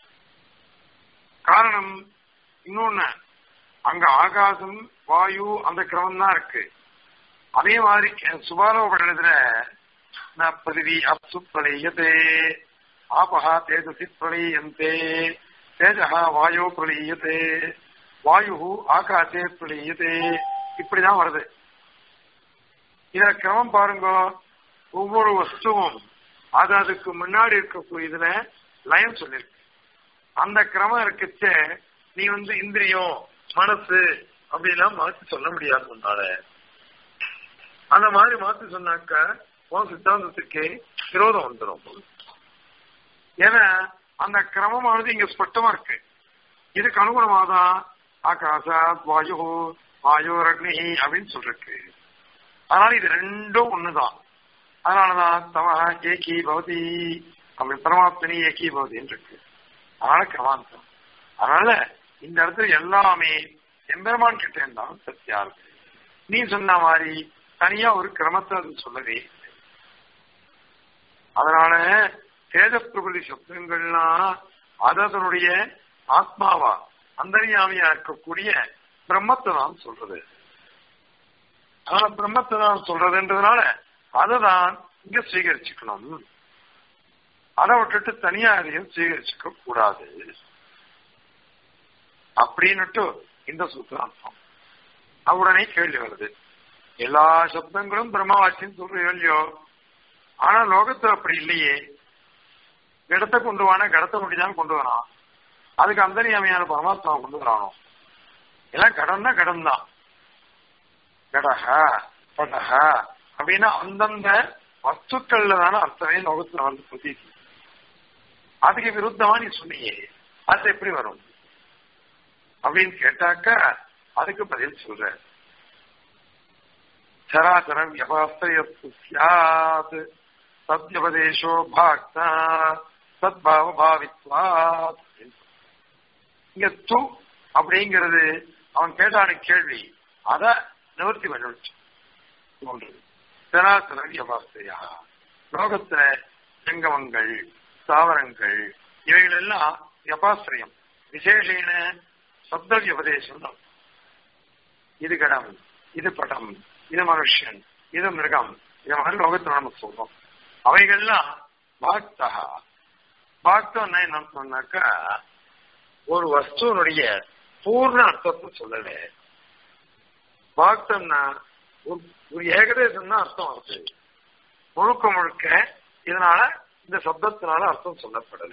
காரணம் இன்னொன்னு அங்க ஆகாசம் வாயு அந்த கிரமம் தான் இருக்கு அதே மாதிரி சுபாலோ படத்துல பதிவி அப்சு பிரளீயத்தே ஆபஹா தேஜசி பிரளீயந்தே தேஜஹா வாயோ பிரளீயத்தே வாயு ஆகாசே பிரளீயத்தே இப்படிதான் வருது இத கிரமம் பாருங்க ஒவ்வொரு வஸ்துவும் அது அதுக்கு முன்னாடி இருக்கக்கூடியதுல லயம் சொல்லிருக்கு அந்த கிரமம் இருக்குச்ச நீ வந்து இந்திரியம் மனசு அப்படிலாம் மாத்தி சொல்ல முடியாது உன்னால அந்த மாதிரி மாத்தி சொன்னாக்க உன் சித்தாந்தத்துக்கு விரோதம் வந்துடும் ஏன்னா அந்த கிரமமானது இங்க ஸ்பஷ்டமா இருக்கு இதுக்கு அனுகுணமாதான் ஆகாசாத் வாயு வாயு அக்னி அப்படின்னு சொல்லிருக்கு அதனால இது ரெண்டும் ஒண்ணுதான் அதனாலதான் தம ஏகி பவதி அப்படி பரமாத்மனி ஏகி பவதின்னு இருக்கு அதனால கிரமாந்தம் அதனால இந்த இடத்துல எல்லாமே எம்பெருமான் கிட்ட இருந்தாலும் சத்தியா இருக்கு நீ சொன்ன மாதிரி தனியா ஒரு கிரமத்தை அது சொல்லவே இல்லை. அதனால சேத பிரபதி சப்தங்கள்லாம் அது அதனுடைய ஆத்மாவா அந்தரியாமையா இருக்கக்கூடிய பிரம்மத்தை தான் சொல்றது அதனால பிரம்மத்தை தான் சொல்றதுன்றதுனால அதை தான் இங்க சுவீகரிச்சுக்கணும் அதை விட்டுட்டு தனியா அதையும் சுவீகரிச்சுக்க கூடாது அப்படின்னுட்டு இந்த சூத்திராந்தம் உடனே கேள்வி வருது எல்லா சப்தங்களும் பிரம்மவாச்சின்னு சொல்றீங்க இல்லையோ ஆனா லோகத்துல அப்படி இல்லையே இடத்தை கொண்டு வானா கடத்தை மட்டும் கொண்டு வரான் அதுக்கு அந்தரியாமையான பரமாத்மாவை கொண்டு வரானோ எல்லாம் கடன்னா கடன் தான் கடக படக அப்படின்னா அந்தந்த வஸ்துக்கள்ல தானே அர்த்தமே லோகத்துல வந்து புத்தி அதுக்கு விருத்தமா நீ சொன்னியே அது எப்படி வரும் அப்படின்னு கேட்டாக்க அதுக்கு பதில் சொல்ற சராசரம் வியபாஸ்திரயஸ்து சியாத் சத்யபதேசோ பாக்தா சத்பாவ பாவித்வாத் இங்க து அப்படிங்கிறது அவன் கேட்டான கேள்வி அத நிவர்த்தி பண்ணிடுச்சு ஒன்று சராசர வியபாஸ்திரையா லோகத்துல ஜங்கமங்கள் தாவரங்கள் இவைகள் எல்லாம் வியபாஸ்திரியம் விசேஷன சப்த வியபதேசம் தான் இது கடம் இது படம் இது மனுஷன் இது மிருகம் இது மாதிரி லோகத்துல நம்ம சொல்றோம் அவைகள்லாம் பாக்தகா பாக்தம்னா என்ன சொன்னாக்கா ஒரு வஸ்துவனுடைய பூர்ண அர்த்தத்தை சொல்லல பாக்தம்னா ஒரு ஒரு ஏகதேசம் தான் அர்த்தம் வருது முழுக்க முழுக்க இதனால இந்த சப்தத்தினால அர்த்தம் சொல்லப்படல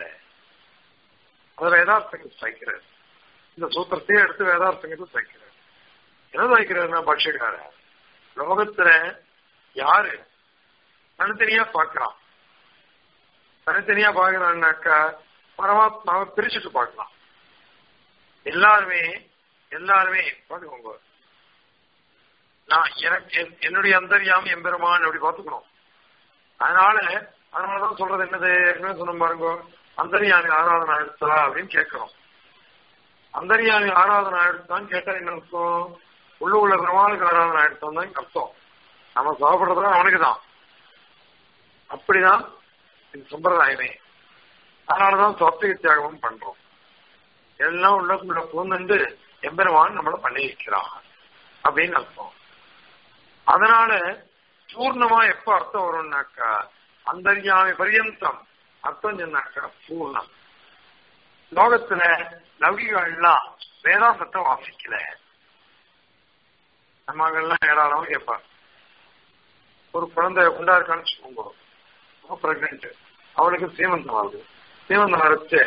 அது வேதார்த்தங்கள் சாய்க்கிறார் இந்த சூத்திரத்தையே எடுத்து வேதார்த்தங்கள் சாய்க்கிறார் என்ன சாய்க்கிறாருன்னா பட்சக்காரர் லோகத்துல யாரு தனித்தனியா பார்க்கலாம் தனித்தனியா பார்க்கறான்னாக்கா பரமாத்மாவை பிரிச்சுட்டு பார்க்கலாம் எல்லாருமே எல்லாருமே பார்த்துக்கோங்க நான் எனக்கு என்னுடைய அந்தரியாம எம்பெருமான் அப்படி பார்த்துக்கணும் அதனால அதனாலதான் சொல்றது என்னது என்ன சொன்ன பாருங்க அந்தரியாமி ஆராதனை எடுத்தா அப்படின்னு கேட்கிறோம் அந்தரியாமி ஆராதனை எடுத்தான்னு கேட்டா என்ன அர்த்தம் உள்ள உள்ள பெருமாளுக்கு ஆராதனை எடுத்தோம் தான் அர்த்தம் நம்ம சாப்பிடுறது அவனுக்கு தான் அப்படிதான் இது சம்பிரதாயமே அதனாலதான் சொத்திக தியாகமும் பண்றோம் எல்லாம் உள்ளக்குள்ள பூந்து எம்பெருமான் நம்மளை பண்ணி வைக்கிறான் அப்படின்னு அர்த்தம் அதனால பூர்ணமா எப்ப அர்த்தம் வரும்னாக்கா அந்தர்யாமி பரியந்தம் அர்த்தம் சொன்னாக்கா பூர்ணம் லோகத்துல லௌகிகள்லாம் வேதாந்தத்தை வாசிக்கல நம்மகெல்லாம் ஏராளமா கேட்பாங்க ஒரு குழந்தை உண்டா இருக்கான்னு வச்சுக்கோங்க பிரெக்னென்ட் அவளுக்கு சீமந்தம் ஆகுது சீமந்தம் அரைச்சு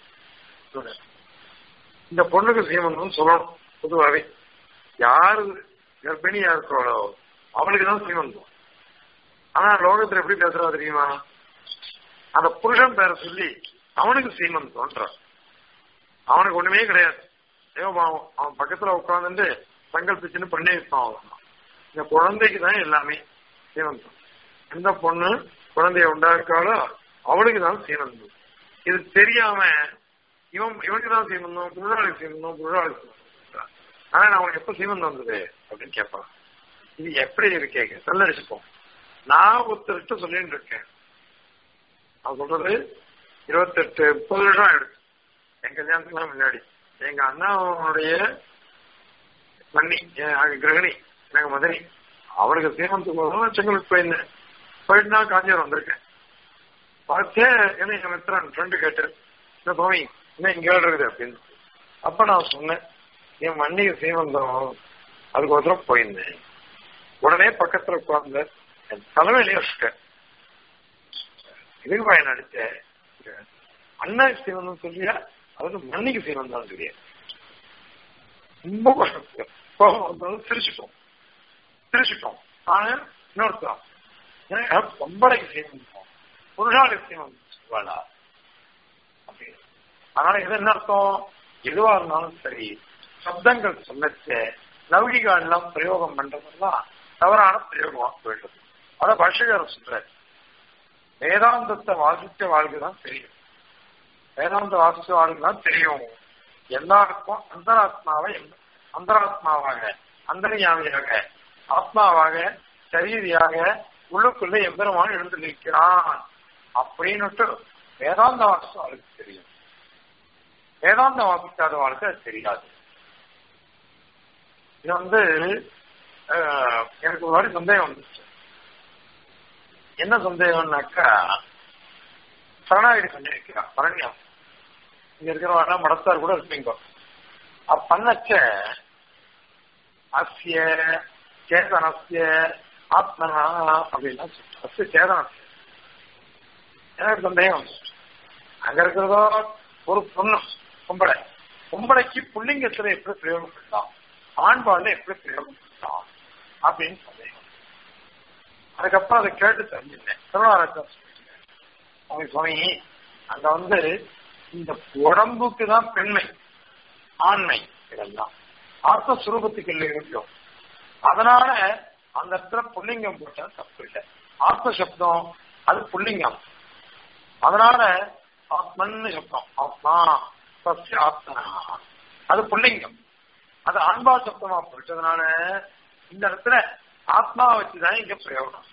இந்த பொண்ணுக்கு சீமந்தம் சொல்லணும் பொதுவாகவே யாரு கர்ப்பிணியா இருக்கிறாளோ அவளுக்கு தான் சீமந்தம் ஆனா லோகத்துல எப்படி பேசுறா தெரியுமா அந்த புருஷன் பேரை சொல்லி அவனுக்கு சீமந்தம்ன்ற அவனுக்கு ஒண்ணுமே கிடையாது ஏதோ பாவம் அவன் பக்கத்துல உட்காந்துட்டு சங்கல்பிச்சுன்னு பண்ணி வைப்பான் அவன் இந்த குழந்தைக்கு தான் எல்லாமே சீமந்தம் எந்த பொண்ணு குழந்தைய உண்டாக்காளோ அவளுக்கு தான் சீமந்தம் இது தெரியாம இவன் இவனுக்கு தான் சீமந்தம் புருஷாளுக்கு சீமந்தம் புருஷாளுக்கு சீமந்தம் ஆனா நான் அவனுக்கு எப்ப சீமந்தம் வந்தது அப்படின்னு கேட்பான் இது எப்படி இருக்கேங்க சொல்லடிச்சுப்போம் நான் ஒருத்தர்கிட்ட சொல்லிட்டு இருக்கேன் அவன் சொல்றது இருபத்தெட்டு முப்பது வருஷம் ஆயிடுச்சு என் கல்யாணத்துக்கு முன்னாடி எங்க அண்ணாவுடைய மன்னி கிரகணி எனக்கு மதுரை அவளுக்கு சீமந்தத்துக்கு போகணும் செங்கலுக்கு போயிருந்தேன் போயிட்டு நான் காஞ்சிபுரம் வந்திருக்கேன் பார்த்தே என்ன எங்க மித்திரன் ஃப்ரெண்டு கேட்டு இந்த சுவாமி என்ன இங்க இருக்குது அப்படின்னு அப்ப நான் சொன்னேன் என் மண்ணிக்கு சீமந்தம் அதுக்கு ஒருத்தரம் போயிருந்தேன் உடனே பக்கத்துல உட்கார்ந்து என் தலைமையிலேயே வச்சுட்டேன் இதுக்கு பயன் அடிச்ச அண்ணா சீமந்தம் சொல்லியா அதாவது மண்ணிக்கு சீமந்தம் சொல்லியா ரொம்ப கஷ்டம் கோபம் வந்தாலும் சிரிச்சுட்டோம் சிரிச்சுட்டோம் ஆனா இன்னொருத்தம் பொம்பளைக்கு சீமந்தம் புருஷாளுக்கு சீமந்தம் சொல்லுவாளா அப்படின்னு அதனால இது என்ன அர்த்தம் எதுவா இருந்தாலும் சரி சப்தங்கள் சொல்லச்ச லௌகிக எல்லாம் பிரயோகம் பண்றதெல்லாம் தவறான பிரயோகமா போயிடுது அத பாஷகார சொல்ற வேதாந்தத்தை வாசிச்ச வாழ்க்கை தான் தெரியும் வேதாந்த வாசிச்ச வாழ்க்கை தான் தெரியும் எல்லாருக்கும் அந்தராத்மாவை அந்தராத்மாவாக அந்தரியாமியாக ஆத்மாவாக சரீரியாக உள்ளுக்குள்ள எம்பெருமான் எழுந்து நிற்கிறான் அப்படின்னுட்டு வேதாந்த வாசம் அவளுக்கு தெரியும் வேதாந்த வாசிக்காதவாளுக்கு அது தெரியாது இது வந்து எனக்கு ஒரு மாதிரி சந்தேகம் வந்துச்சு என்ன சந்தேகம்னாக்கா சரணாகிடி பண்ணிருக்கிறான் பரண்யம் இங்க இருக்கிறவங்க மடத்தார் கூட இருப்பீங்க பண்ணச்ச அஸ்ய சேதனஸ்ய ஆத்மனா அப்படின்னா அஸ்ய சேதனஸ்ய எனக்கு சந்தேகம் அங்க இருக்கிறதோ ஒரு பொண்ணு பொம்பளை பொம்பளைக்கு புள்ளிங்கத்துல எப்படி பிரயோகப்படுத்தாம் ஆண்பாள்ல எப்படி பிரயோகப்படுத்தாம் அப்படின்னு சந்தேகம் அதுக்கப்புறம் அதை கேட்டு தெரிஞ்சுட்டேன் திருவாரூர் அவங்க சுவாமி அங்க வந்து இந்த உடம்புக்கு தான் பெண்மை ஆண்மை இதெல்லாம் ஆத்மஸ்வரூபத்துக்கு இல்லை இருக்கும் அதனால அந்த இடத்துல புள்ளிங்கம் போட்டா தப்பு இல்லை ஆத்ம சப்தம் அது புள்ளிங்கம் அதனால ஆத்மன்னு சப்தம் ஆத்மா சசிய ஆத்மனா அது புள்ளிங்கம் அது ஆண்பா சப்தமா போயிட்டதுனால இந்த இடத்துல ஆத்மாவை வச்சுதான் இங்க பிரயோகம்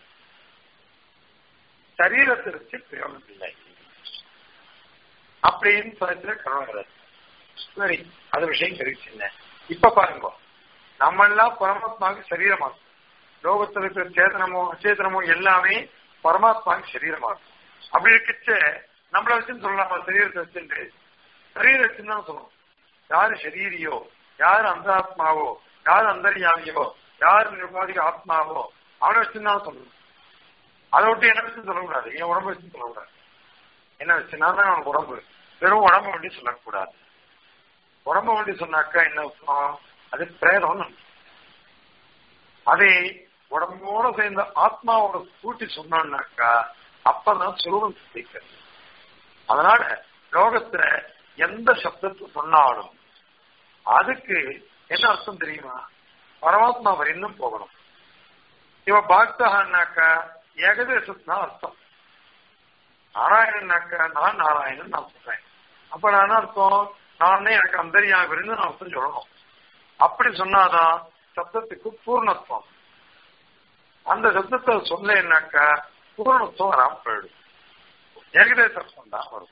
சரீரத்தை வச்சு பிரயோகம் இல்லை அப்படின்னு சொல்லிட்டு கருணாகரர் சரி அது விஷயம் தெரிவிச்சுங்க இப்ப பாருங்க நம்ம எல்லாம் பரமாத்மாவுக்கு சரீரமாகும் லோகத்தில் இருக்கிற சேதனமோ அச்சேதனமோ எல்லாமே பரமாத்மாவுக்கு சரீரமாகும் அப்படி இருக்கச்ச நம்மள வச்சுன்னு சொல்லலாமா சரீரத்தை வச்சுட்டு சரீரம் வச்சுன்னு தான் சொல்லணும் யாரு சரீரியோ யாரு அந்தாத்மாவோ யாரு அந்தரியாமியோ யாரு நிர்வாதிக ஆத்மாவோ அவனை வச்சுன்னு தான் சொல்லணும் அதை விட்டு என்ன வச்சு சொல்லக்கூடாது என் உடம்பு வச்சு சொல்லக்கூடாது என்ன வச்சுனா தான் அவனுக்கு உடம்பு வெறும் உடம்பு வண்டி சொல்லக்கூடாது உடம்பு வண்டி சொன்னாக்கா என்ன அர்த்தம் அது பிரேதம் அதே உடம்போட சேர்ந்த ஆத்மாவோட கூட்டி சொன்னான்னாக்கா அப்பதான் சுரூபம் சித்திக்கிறது அதனால லோகத்துல எந்த சப்தத்தை சொன்னாலும் அதுக்கு என்ன அர்த்தம் தெரியுமா பரமாத்மா வரையும் போகணும் இவ பாக்தகான்னாக்கா ஏகதேசத்தான் அர்த்தம் நாராயணனாக்கா நான் நாராயணன் நான் சொல்றேன் அப்ப நான் என்ன அர்த்தம் நானே எனக்கு அந்தரியாக இருந்து நான் அர்த்தம் சொல்லணும் அப்படி சொன்னாதான் சப்தத்துக்கு பூர்ணத்துவம் அந்த சப்தத்தை சொன்னேன்னாக்கா பூர்ணத்துவம் வராம போயிடும் ஏகதேசம் தான் வரும்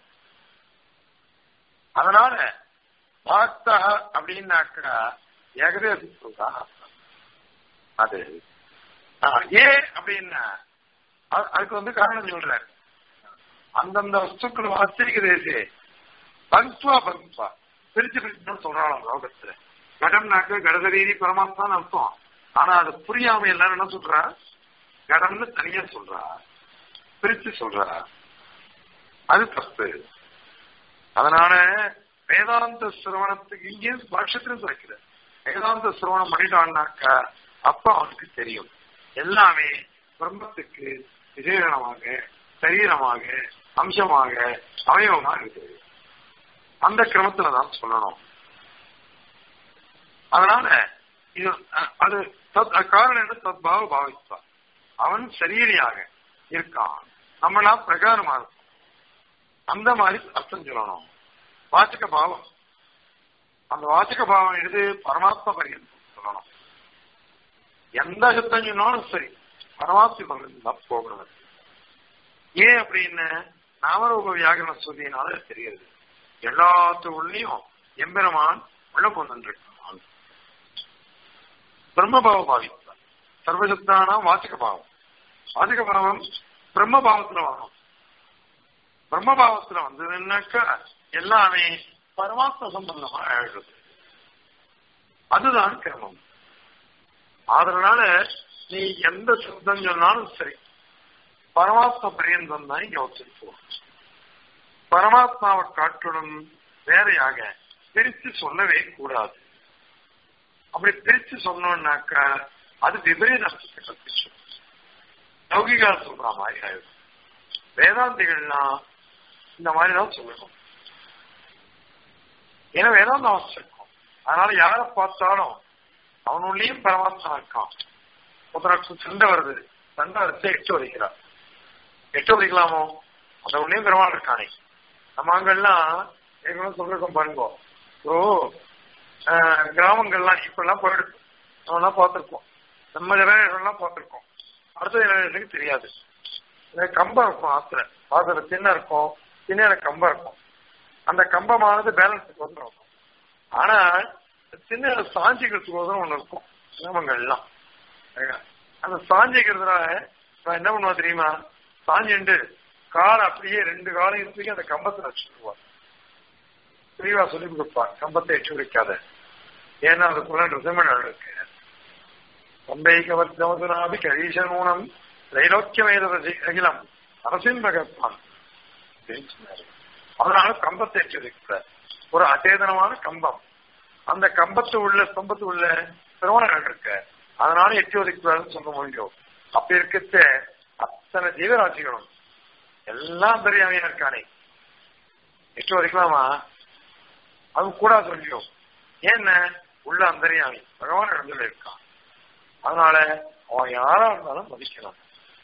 அதனால பாக்தா அப்படின்னாக்கா ஏகதேசத்துக்கு தான் அர்த்தம் அது ஏன் அப்படின்னா அதுக்கு வந்து காரணம் சொல்றாரு அந்தந்த வஸ்துக்கள் ஆச்சரிக்க தேசே பங்க்வா பங்க்வா பிரிச்சு பிரிச்சு சொல்றாங்க லோகத்துல கடம்னாக்க கடகரீதி பரமாத்மான்னு அர்த்தம் ஆனா அது புரியாம எல்லாரும் என்ன சொல்றா கடம்னு தனியா சொல்றா பிரிச்சு சொல்றா அது தப்பு அதனால வேதாந்த சிரவணத்துக்கு இங்கே வருஷத்திலும் குறைக்கிற வேதாந்த சிரவணம் பண்ணிட்டான்னாக்கா அப்ப அவனுக்கு தெரியும் எல்லாமே பிரம்மத்துக்கு விசேஷமாக சரீரமாக அம்சமாக அவயவமாக இருக்குது அந்த கிரமத்துல தான் சொல்லணும் அதனால இது அது காரணம் என்ன தத்பாவ பாவிப்பா அவன் சரீரியாக இருக்கான் நம்மளா பிரகாரமா இருக்கும் அந்த மாதிரி அர்த்தம் சொல்லணும் வாச்சக பாவம் அந்த வாச்சக பாவம் எடுத்து பரமாத்ம பரியந்தம் சொல்லணும் எந்த சத்தம் சொன்னாலும் சரி பரமாத்ம பரியந்தம் தான் போகணும் ஏன் அப்படின்னு நாமரூப வியாகரண ஸ்ருதியினால தெரியுது எல்லாத்து உள்ளயும் எம்பெருமான் உள்ள கொண்டிருக்கான் பிரம்மபாவ பாவித்தான் சர்வசத்தான வாச்சக பாவம் வாச்சக பாவம் பிரம்மபாவத்துல வரும் பிரம்மபாவத்துல வந்ததுன்னாக்கா எல்லாமே பரமாத்ம சம்பந்தமா ஆயிடுது அதுதான் கிரமம் அதனால நீ எந்த சப்தம் சொன்னாலும் சரி பரமாத்ம பரியந்தம் தான் இங்க வச்சிருப்போம் பரமாத்மாவை காட்டிலும் வேறையாக பிரித்து சொல்லவே கூடாது அப்படி பிரிச்சு சொன்னோம்னாக்கா அது விபரீத அர்த்தத்தை லௌகிகா சொல்ற மாதிரி ஆயிடும் வேதாந்திகள்லாம் இந்த மாதிரி தான் சொல்லணும் ஏன்னா வேதாந்தம் அவசியம் அதனால யாரை பார்த்தாலும் அவனுள்ளேயும் பரமாத்மா இருக்கான் ஒருத்தருக்கு சண்டை வருது சண்டை வச்சு எட்டு வரைக்கிறார் எட்டு வரைக்கலாமோ அந்த உள்ளேயும் பெருமாள் இருக்கானே நம்ம அங்கெல்லாம் ஏற்கனவே சொல்லிருக்கோம் பாருங்க இப்போ ஆஹ், கிராமங்கள்லாம் இப்பெல்லாம் போயிடுது நம்மலாம் பார்த்திருக்கோம் நம்ம ஜெனரேஷன்லாம் பார்த்திருக்கோம் அடுத்த ஜெனரேஷனுக்கு தெரியாது இந்த கம்பம் இருக்கும் ஆத்துல வாசல சின்ன இருக்கும் சின்ன கம்பம் இருக்கும் அந்த கம்பமானது பேலன்ஸுக்கு வந்துடும் ஆனா சின்ன சாஞ்சிக்கிறதுக்கு ஒண்ணு இருக்கும் கிராமங்கள்லாம் சரியா? அந்த சாஞ்சிக்கிறதுனால நான் என்ன பண்ணுவா தெரியுமா சாஞ்சிண்டு கால் அப்படியே ரெண்டு காலையும் தூக்கி அந்த கம்பத்தை வச்சுருவா தெளிவா சொல்லி கொடுப்பா கம்பத்தை எச்சு வைக்காத ஏன்னா அதுக்குள்ள ரிசமெண்ட் இருக்கு கம்பை கவர்த்தமதுனாபி கரீசனூனம் தைலோக்கியமேத அகிலம் அரசின் பகத்தான் அப்படின்னு சொன்னாரு அதனால கம்பத்தை எச்சு வைக்கிற ஒரு அச்சேதனமான கம்பம் அந்த கம்பத்து உள்ள ஸ்தம்பத்து உள்ள திருமணங்கள் இருக்கு அதனால எட்டி ஒதுக்கூடாதுன்னு சொல்ல முடியும் அப்ப இருக்கிற அத்தனை ஜீவராசிகளும் எல்லாம் தெரியாமையா இருக்கானே எட்டு வரைக்கலாமா அது கூட சொல்லியும் ஏன்னா உள்ள அந்தரியாமி பகவான் இடத்துல இருக்கான் அதனால அவன் யாரா இருந்தாலும் மதிக்கலாம்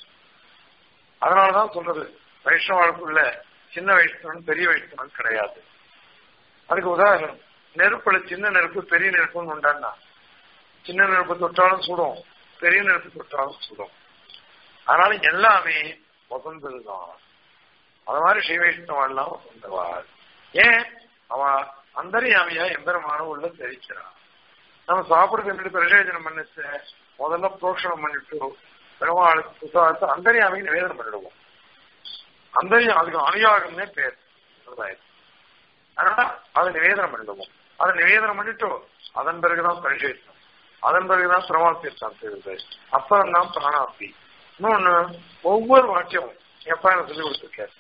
அதனாலதான் சொல்றது வைஷ்ணவாளுக்குள்ள சின்ன வைஷ்ணவன் பெரிய வைஷ்ணவன் கிடையாது அதுக்கு உதாரணம் நெருப்புல சின்ன நெருப்பு பெரிய நெருப்புன்னு உண்டான்னா சின்ன நெருப்பு தொட்டாலும் சுடும் பெரிய நெருப்பு தொட்டாலும் சுடும் அதனால எல்லாமே வசந்ததுதான் அது மாதிரி ஸ்ரீ வைஷ்ணவெல்லாம் வசந்தவாள் ஏன் அவ அந்தரியாமையா எம்பெருமான உள்ள தெரிக்கிறான் நம்ம சாப்பிடுறது எப்படி பிரயோஜனம் பண்ணிச்சு முதல்ல புரோஷனம் பண்ணிட்டு பெருமாளுக்கு புத்தகத்தை அந்தரியாமையை நிவேதனம் பண்ணிடுவோம் அந்தரியா அதுக்கு அனுயாகம்னே பேர் சமுதாயத்துக்கு. அதனால அதை நிவேதனம் பண்ணிடுவோம் அதை நிவேதனம் பண்ணிட்டு அதன் பிறகுதான் பரிசேஷம் அதன் பிறகுதான் பிரமாண தீர்த்தம் செய்வது அப்புறம் தான் பிராணாப்தி இன்னொன்னு ஒவ்வொரு வாக்கியமும் எப்ப எனக்கு சொல்லி கொடுத்துருக்காரு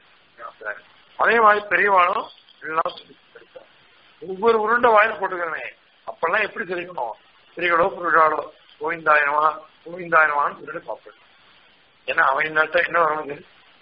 அதே மாதிரி பெரியவாளும் எல்லாம் சொல்லி கொடுத்துருக்காரு ஒவ்வொரு உருண்டை வாயில போட்டுக்கிறேனே அப்பெல்லாம் எப்படி தெரிவிக்கணும் ஸ்திரீகளோ புருஷாலோ கோவிந்தாயிரமா கோவிந்தாயிரமான்னு சொல்லிட்டு பார்ப்பேன் ஏன்னா அவன் என்னட்ட என்ன வருவது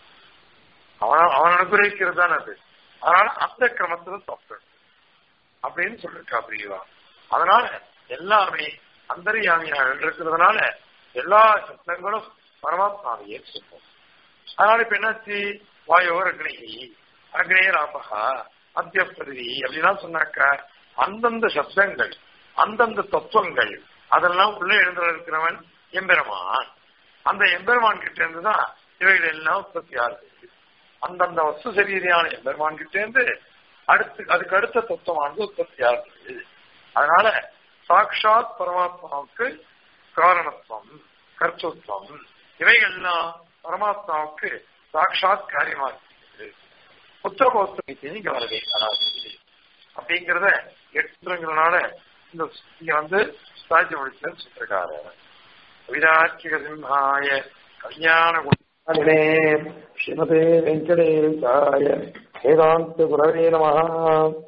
அவன் அவன் அனுகிரகிக்கிறது தான் அது அதனால அந்த கிரமத்துல தப்பு அப்படின்னு சொல்லிருக்கா பிரியவா அதனால எல்லாமே அந்தரியாமியா இருக்கிறதுனால எல்லா சத்தங்களும் பரமாத்மாவையே சொல்லும் அதனால இப்ப என்னாச்சு வாயோர் அக்னி அக்னேயர் ஆபகா அத்தியப்பதி அப்படிலாம் சொன்னாக்கா அந்தந்த சப்தங்கள் அந்தந்த தத்துவங்கள் அதெல்லாம் உள்ள எழுந்துள்ள இருக்கிறவன் எம்பெருமான் அந்த எம்பெருமான் கிட்ட இருந்துதான் இவைகள் எல்லாம் உற்பத்தி ஆகுது அந்தந்த வஸ்து சரீரியான எம்பெருமான் கிட்ட இருந்து அடுத்து அதுக்கு அடுத்த தத்துவமானது உற்பத்தி ஆகுது அதனால சாட்சாத் பரமாத்மாவுக்கு காரணத்துவம் கர்த்தத்துவம் இவைகள்லாம் பரமாத்மாவுக்கு சாட்சாத் காரியமா இருக்குது புத்திரபோத்தனை நீங்க வரவே வராது அப்படிங்கிறத எடுத்துங்கிறதுனால இந்த இங்க வந்து சாட்சி முடிச்சு சொல்லிருக்காரு விராட்சிக சிம்ஹாய கல்யாண குணே ஸ்ரீமதே வெங்கடேசாய வேதாந்த குரவே நமஹா